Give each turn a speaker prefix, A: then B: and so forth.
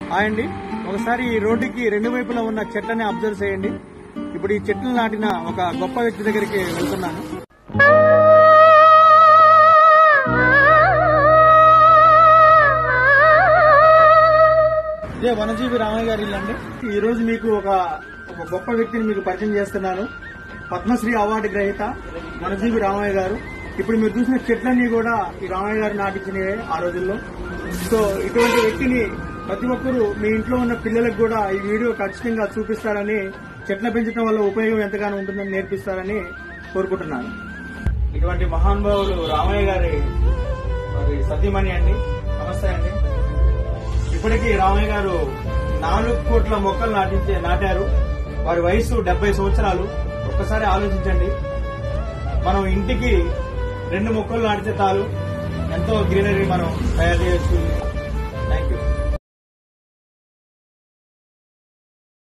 A: hi అండి ఒకసారి ఈ రోడ్డుకి రెండు వైపులా ఉన్న చెట్లని అబ్జర్వ్ చేయండి ఇప్పుడు ఈ చెట్లు నాటిన ఒక గొప్ప వ్యక్తి దగ్గరికి వెళ్తున్నాను ఇదే వనజీవి రామయ్య గారి ఇల్లు అండి ఈ రోజు మీకు ఒక ఒక గొప్ప వ్యక్తిని మీకు పరిచయం చేస్తున్నాను పద్మశ్రీ అవార్డు గ్రహీత వనజీవి రామయ్య గారు ఇప్పుడు మీరు చూసిన చెట్లన్నీ కూడా ఈ రామయ్య గారు నాటించినవే ఆ రోజుల్లో సో ఇటువంటి వ్యక్తిని ప్రతి ఒక్కరూ మీ ఇంట్లో ఉన్న పిల్లలకు కూడా ఈ వీడియో ఖచ్చితంగా చూపిస్తారని చెట్ల పెంచడం వల్ల ఉపయోగం ఎంతగానో ఉంటుందని నేర్పిస్తారని కోరుకుంటున్నాను ఇటువంటి మహానుభావులు రామయ్య గారి మరి సతీమణి అండి నమస్తే అండి ఇప్పటికీ రామయ్య గారు నాలుగు కోట్ల మొక్కలు నాటించే నాటారు వారి వయసు డెబ్బై సంవత్సరాలు ఒక్కసారి ఆలోచించండి మనం ఇంటికి రెండు మొక్కలు నాటితే చాలు ఎంతో గ్రీనరీ మనం తయారు చేయొచ్చు